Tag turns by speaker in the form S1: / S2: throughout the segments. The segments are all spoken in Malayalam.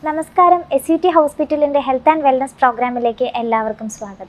S1: നമസ്കാരം എസ് യു ടി ഹോസ്പിറ്റലിന്റെ ഹെൽത്ത് ആൻഡ് വെൽനസ് പ്രോഗ്രാമിലേക്ക് എല്ലാവർക്കും സ്വാഗതം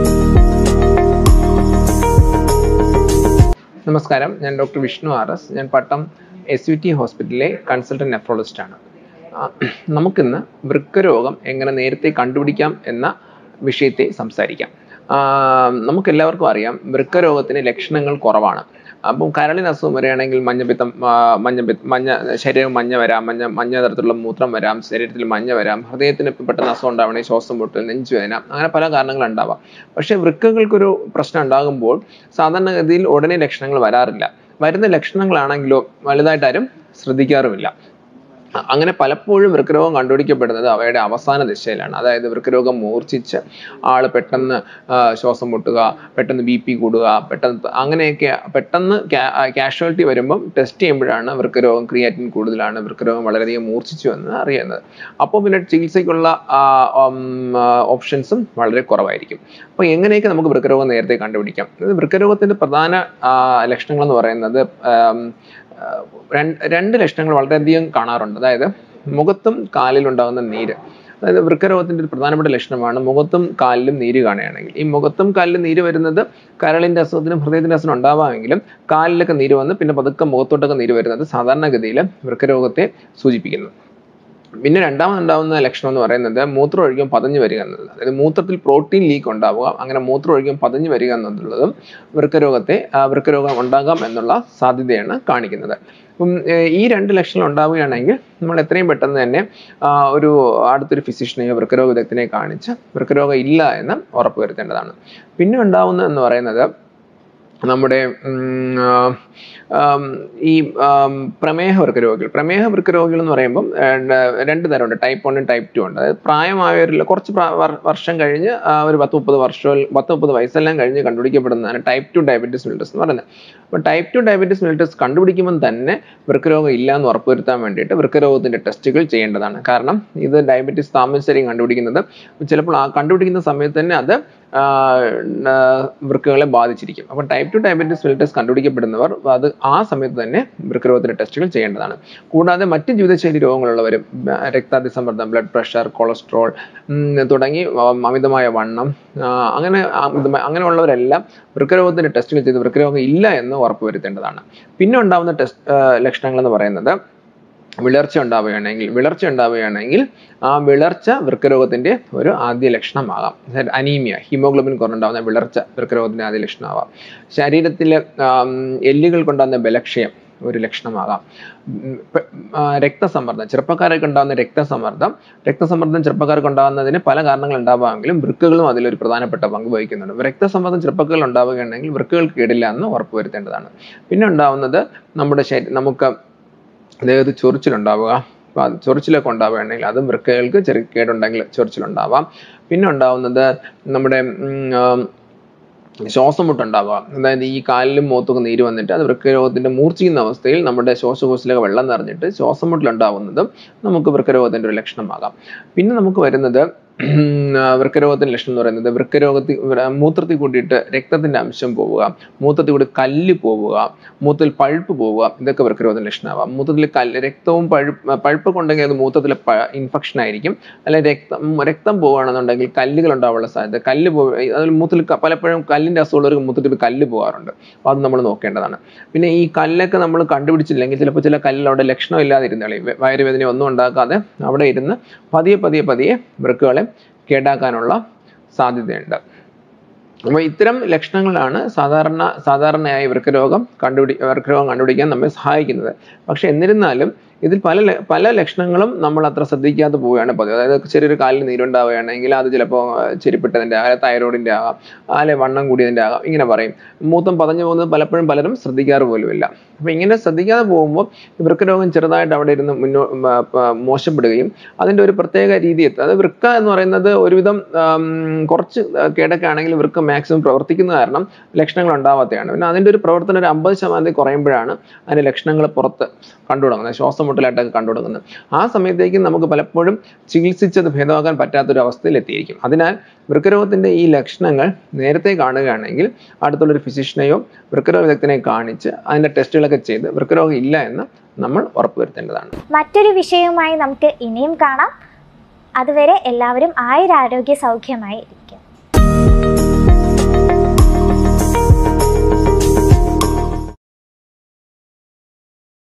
S2: നമസ്കാരം ഞാൻ ഡോക്ടർ വിഷ്ണു ആർ എസ് ഞാൻ പട്ടം എസ് യു ടി ഹോസ്പിറ്റലിലെ കൺസൾട്ടൻറ്റ് നെഫ്രോളജിസ്റ്റ് ആണ് ആ, നമുക്കിന്ന് വൃക്കരോഗം എങ്ങനെ നേരത്തെ കണ്ടുപിടിക്കാം എന്ന വിഷയത്തെ സംസാരിക്കാം ആ, നമുക്കെല്ലാവർക്കും അറിയാം വൃക്കരോഗത്തിന് ലക്ഷണങ്ങൾ കുറവാണ് അപ്പം കരളിന് അസുഖം വരികയാണെങ്കിൽ മഞ്ഞപ്പിത്തം ആ, മഞ്ഞപ്പിത്തം മഞ്ഞ ശരീരം മഞ്ഞ വരാം മഞ്ഞ മഞ്ഞ തരത്തിലുള്ള മൂത്രം വരാം ശരീരത്തിൽ മഞ്ഞ വരാം ഹൃദയത്തിന് പെട്ടെന്ന് അസുഖം ഉണ്ടാവണമെങ്കിൽ ശ്വാസം മുട്ടൽ നെഞ്ചുവേദന അങ്ങനെ പല കാരണങ്ങളുണ്ടാവാം പക്ഷേ വൃക്കകൾക്കൊരു പ്രശ്നം ഉണ്ടാകുമ്പോൾ സാധാരണഗതിയിൽ ഉടനെ ലക്ഷണങ്ങൾ വരാറില്ല വരുന്ന ലക്ഷണങ്ങളാണെങ്കിലോ വലുതായിട്ട് ആരും ശ്രദ്ധിക്കാറുമില്ല അ- അങ്ങനെ പലപ്പോഴും വൃക്കരോഗം കണ്ടുപിടിക്കപ്പെടുന്നത് അവയുടെ അവസാന ദിശയിലാണ് അതായത് വൃക്കരോഗം മൂർച്ഛിച്ച് ആൾ പെട്ടെന്ന് ആ, ശ്വാസം മുട്ടുക പെട്ടെന്ന് ബി പി കൂടുക പെട്ടെന്ന് അങ്ങനെയൊക്കെ പെട്ടെന്ന് കാഷ്വാലിറ്റി വരുമ്പം ടെസ്റ്റ് ചെയ്യുമ്പോഴാണ് വൃക്കരോഗം ക്രിയാറ്റിൻ കൂടുതലാണ് വൃക്കരോഗം വളരെയധികം മൂർച്ഛിച്ചു എന്ന് അറിയുന്നത് അപ്പോൾ പിന്നെ ചികിത്സയ്ക്കുള്ള ഓപ്ഷൻസും വളരെ കുറവായിരിക്കും അപ്പോൾ എങ്ങനെയൊക്കെ നമുക്ക് വൃക്കരോഗം നേരത്തെ കണ്ടുപിടിക്കാം ഇത് വൃക്കരോഗത്തിൻ്റെ പ്രധാന ആ, ലക്ഷണങ്ങൾ എന്ന് പറയുന്നത് ആം, ആ, രണ്ട് രണ്ട് ലക്ഷണങ്ങൾ വളരെയധികം കാണാറുണ്ട് അതായത് മുഖത്തും കാലിലും ഉണ്ടാകുന്ന നീര് അതായത് വൃക്കരോഗത്തിൻ്റെ ഒരു പ്രധാനപ്പെട്ട ലക്ഷണമാണ് മുഖത്തും കാലിലും നീര് കാണുകയാണെങ്കിൽ ഈ മുഖത്തും കാലിലും നീര് വരുന്നത് കരളിൻ്റെ അസുഖത്തിനും ഹൃദയത്തിൻ്റെ അസുഖം ഉണ്ടാവാമെങ്കിലും കാലിലൊക്കെ നീര് വന്ന് പിന്നെ പതുക്കെ മുഖത്തോട്ടൊക്കെ നീര് വരുന്നത് സാധാരണഗതിയിൽ വൃക്കരോഗത്തെ സൂചിപ്പിക്കുന്നു പിന്നെ രണ്ടാമതുണ്ടാവുന്ന ലക്ഷണം എന്ന് പറയുന്നത് മൂത്രം ഒഴിക്കും പതഞ്ഞു വരിക എന്നുള്ളത് അതായത് മൂത്രത്തിൽ പ്രോട്ടീൻ ലീക്ക് ഉണ്ടാവുക അങ്ങനെ മൂത്രം ഒഴിക്കും പതഞ്ഞു വരിക എന്നുള്ളതും വൃക്കരോഗത്തെ ആ, വൃക്കരോഗം ഉണ്ടാകാം എന്നുള്ള സാധ്യതയാണ് കാണിക്കുന്നത് അപ്പം ഏർ, ഈ രണ്ട് ലക്ഷണം ഉണ്ടാവുകയാണെങ്കിൽ നമ്മൾ എത്രയും പെട്ടെന്ന് തന്നെ ആ, ഒരു അടുത്തൊരു ഫിസിഷ്യനെയോ വൃക്കരോഗ വിദഗ്ധനെ കാണിച്ച് വൃക്കരോഗം ഇല്ല എന്ന് ഉറപ്പുവരുത്തേണ്ടതാണ് പിന്നെ ഉണ്ടാവുന്നത് എന്ന് പറയുന്നത് നമ്മുടെ ഉം, ആ, ആം, ഈ ആം, പ്രമേഹ വൃക്കരോഗികൾ പ്രമേഹ വൃക്കരോഗികൾ എന്ന് പറയുമ്പം രണ്ട് രണ്ട് തരമുണ്ട് ടൈപ്പ് വണ്ണും ടൈപ്പ് ടു ഉണ്ട് അതായത് പ്രായമായവരിൽ കുറച്ച് പ്രാ- വർ- വർഷം കഴിഞ്ഞ് ആ, ഒരു പത്ത് മുപ്പത് വർഷം പത്ത് മുപ്പത് വയസ്സെല്ലാം കഴിഞ്ഞ് കണ്ടുപിടിക്കപ്പെടുന്നതാണ് ടൈപ്പ് ടു ഡയബറ്റീസ് മിൽറ്റസ് എന്ന് പറയുന്നത് അപ്പോൾ ടൈപ്പ് ടു ഡയബറ്റീസ് മിൽറ്റസ് കണ്ടുപിടിക്കുമ്പോൾ തന്നെ വൃക്കരോഗം ഇല്ല എന്ന് ഉറപ്പുവരുത്താൻ വേണ്ടിയിട്ട് വൃക്കരോഗത്തിൻ്റെ ടെസ്റ്റുകൾ ചെയ്യേണ്ടതാണ് കാരണം ഇത് ഡയബറ്റീസ് താമസിച്ചറിയും കണ്ടുപിടിക്കുന്നത് ചിലപ്പോൾ ആ കണ്ടുപിടിക്കുന്ന സമയത്ത് തന്നെ അത് ആ, ആ, വൃക്കകളെ ബാധിച്ചിരിക്കും അപ്പോൾ ടൈപ്പ് ടു ഡയബറ്റീസ് മിൽറ്റസ് കണ്ടുപിടിക്കപ്പെടുന്നവർ അത് ആ സമയത്ത് തന്നെ വൃക്കരോഗത്തിൻ്റെ ടെസ്റ്റുകൾ ചെയ്യേണ്ടതാണ് കൂടാതെ മറ്റ് ജീവിതശൈലി രോഗങ്ങളുള്ളവരും ആ, രക്താതിസമ്മർദ്ദം ബ്ലഡ് പ്രഷർ കൊളസ്ട്രോൾ ഉം, തുടങ്ങി ആ, അമിതമായ വണ്ണം ആ, അങ്ങനെ അമിതമായ അങ്ങനെയുള്ളവരെല്ലാം വൃക്കരോഗത്തിൻ്റെ ടെസ്റ്റുകൾ ചെയ്ത് വൃക്കരോഗം ഇല്ല എന്ന് ഉറപ്പുവരുത്തേണ്ടതാണ് പിന്നെ ഉണ്ടാകുന്ന ടെസ്റ്റ് ലക്ഷണങ്ങൾ എന്ന് പറയുന്നത് വിളർച്ച ഉണ്ടാവുകയാണെങ്കിൽ വിളർച്ച ഉണ്ടാവുകയാണെങ്കിൽ ആ വിളർച്ച വൃക്കരോഗത്തിന്റെ ഒരു ആദ്യ ലക്ഷണമാകാം അതായത് അനീമിയ ഹീമോഗ്ലോബിൻ കുറവുണ്ടാകുന്ന വിളർച്ച വൃക്കരോഗത്തിന്റെ ആദ്യ ലക്ഷണമാവാം ശരീരത്തിലെ ആം, എല്ലുകൾ കൊണ്ടാകുന്ന ബലക്ഷയം ഒരു ലക്ഷണമാകാം ഉം, പെ- ആ, രക്തസമ്മർദ്ദം ചെറുപ്പക്കാർക്ക് ഉണ്ടാകുന്ന രക്തസമ്മർദ്ദം രക്തസമ്മർദ്ദം ചെറുപ്പക്കാർക്ക് ഉണ്ടാകുന്നതിന് പല കാരണങ്ങൾ ഉണ്ടാവാമെങ്കിലും വൃക്കകളും അതിലൊരു പ്രധാനപ്പെട്ട പങ്ക് വഹിക്കുന്നുണ്ട് രക്തസമ്മർദ്ദം ചെറുപ്പക്കാരിൽ ഉണ്ടാവുകയാണെങ്കിൽ വൃക്കകൾക്ക് കേടില്ല എന്ന് ഉറപ്പുവരുത്തേണ്ടതാണ് പിന്നെ ഉണ്ടാവുന്നത് നമ്മുടെ ശരീ നമുക്ക് ദേഹത്ത് ചൊറിച്ചിലുണ്ടാവുക അപ്പോൾ അത് ചൊറിച്ചിലൊക്കെ ഉണ്ടാവുകയാണെങ്കിൽ അതും വൃക്കകൾക്ക് ചെറിയ കേടുണ്ടെങ്കിൽ ചൊറിച്ചിലുണ്ടാവാം പിന്നെ ഉണ്ടാവുന്നത് നമ്മുടെ ഉം, ആം, ശ്വാസം മുട്ടുണ്ടാവുക അതായത് ഈ കാലിലും മുഖത്തൊക്കെ നീര് വന്നിട്ട് അത് വൃക്കരോഗത്തിന്റെ മൂർച്ഛിക്കുന്ന അവസ്ഥയിൽ നമ്മുടെ ശ്വാസകോശത്തിലൊക്കെ വെള്ളം നിറഞ്ഞിട്ട് ശ്വാസം മുട്ടലുണ്ടാവുന്നതും നമുക്ക് വൃക്കരോഗത്തിന്റെ ഒരു ലക്ഷണമാകാം പിന്നെ നമുക്ക് വരുന്നത് ഉം, ആ, വൃക്കരോഗത്തിന്റെ ലക്ഷണം എന്ന് പറയുന്നത് വൃക്കരോഗത്തിൽ വൃ- മൂത്രത്തിൽ കൂട്ടിയിട്ട് രക്തത്തിന്റെ അംശം പോവുക മൂത്രത്തിൽ കൂടി കല്ല് പോവുക മൂത്രത്തിൽ പഴുപ്പ് പോവുക ഇതൊക്കെ വൃക്കരോഗത്തിന്റെ ലക്ഷണമാവാം മൂത്രത്തിൽ കല്ല് രക്തവും പഴുപ്പ് പഴുപ്പൊക്കെ ഉണ്ടെങ്കിൽ അത് മൂത്രത്തിലെ ഇൻഫെക്ഷൻ ആയിരിക്കും അല്ലെങ്കിൽ രക്തം രക്തം പോവുകയാണെന്നുണ്ടെങ്കിൽ കല്ലുകൾ ഉണ്ടാവാനുള്ള സാധ്യത കല്ല് പോ അതിൽ മൂത്രത്തിൽ ക- പലപ്പോഴും കല്ലിന്റെ അസുഖമുള്ളവർക്ക് മൂത്രത്തിൽ കല്ല് പോകാറുണ്ട് അപ്പോൾ അത് നമ്മൾ നോക്കേണ്ടതാണ് പിന്നെ ഈ കല്ലൊക്കെ നമ്മൾ കണ്ടുപിടിച്ചില്ലെങ്കിൽ ചിലപ്പോൾ ചില കല്ലിൽ അവിടെ ലക്ഷണം ഇല്ലാതിരുന്നാളി വയറുവേദന ഒന്നും ഉണ്ടാക്കാതെ അവിടെ ഇരുന്ന് പതിയെ പതിയെ പതിയെ വൃക്കുകളെ കേടാക്കാനുള്ള സാധ്യതയുണ്ട് അപ്പോൾ ഇത്തരം ലക്ഷണങ്ങളാണ് സാധാരണ സാധാരണയായി വൃക്കരോഗം കണ്ടുപിടി വൃക്കരോഗം കണ്ടുപിടിക്കാൻ നമ്മെ സഹായിക്കുന്നത് പക്ഷെ എന്നിരുന്നാലും ഇതിൽ പല ല- പല ലക്ഷണങ്ങളും നമ്മൾ അത്ര ശ്രദ്ധിക്കാതെ പോവുകയാണ് പതിവ് അതായത് ചെറിയൊരു കാലിൽ നീരുണ്ടാവുകയാണെങ്കിൽ അത് ചിലപ്പോൾ ചെരിപ്പിട്ടതിൻ്റെ ആകെ തൈറോയിഡിൻ്റെ ആകാം അല്ലെ വണ്ണം കൂടിയതിൻ്റെ ആകാം ഇങ്ങനെ പറയും മൂത്തം പതഞ്ഞു പോകുന്നത് പലപ്പോഴും പലരും ശ്രദ്ധിക്കാറ് പോലുമില്ല അപ്പോൾ ഇങ്ങനെ ശ്രദ്ധിക്കാതെ പോകുമ്പോൾ വൃക്കരോഗം ചെറുതായിട്ട് അവിടെ ഇരുന്ന് മുന്നോ മ- പ- മോശപ്പെടുകയും അതിൻ്റെ ഒരു പ്രത്യേക രീതി എത്തും അത് വൃക്ക എന്ന് പറയുന്നത് ഒരുവിധം ആം, കുറച്ച് കേടൊക്കെ ആണെങ്കിൽ വൃക്ക മാക്സിമം പ്രവർത്തിക്കുന്ന കാരണം ലക്ഷണങ്ങൾ ഉണ്ടാവാത്തതാണ് പിന്നെ അതിൻ്റെ ഒരു പ്രവർത്തനം ഒരു അമ്പത് ശതമാനത്തിൽ കുറയുമ്പോഴാണ് അതിൻ്റെ ലക്ഷണങ്ങൾ പുറത്ത് കണ്ടു തുടങ്ങുന്നത് ശ്വാസം മുട്ടലായിട്ടൊക്കെ കണ്ടു തുടങ്ങുന്നത് ആ സമയത്തേക്കും നമുക്ക് പലപ്പോഴും ചികിത്സിച്ചത് ഭേദമാക്കാൻ പറ്റാത്തൊരു അവസ്ഥയിൽ എത്തിയിരിക്കും അതിനാൽ വൃക്കരോഗത്തിൻ്റെ ഈ ലക്ഷണങ്ങൾ നേരത്തെ കാണുകയാണെങ്കിൽ അടുത്തുള്ളൊരു ഫിസിഷ്യനെയോ വൃക്കരോഗ വിദഗ്ധനെ കാണിച്ച് അതിൻ്റെ ടെസ്റ്റുകളൊക്കെ ചെയ്ത് വൃക്കരോഗം ഇല്ല എന്ന് നമ്മൾ ഉറപ്പുവരുത്തേണ്ടതാണ്
S1: മറ്റൊരു വിഷയവുമായി നമുക്ക് ഇനിയും കാണാം അതുവരെ എല്ലാവരും ആയുരാരോഗ്യ സൗഖ്യമായി ഇരിക്കും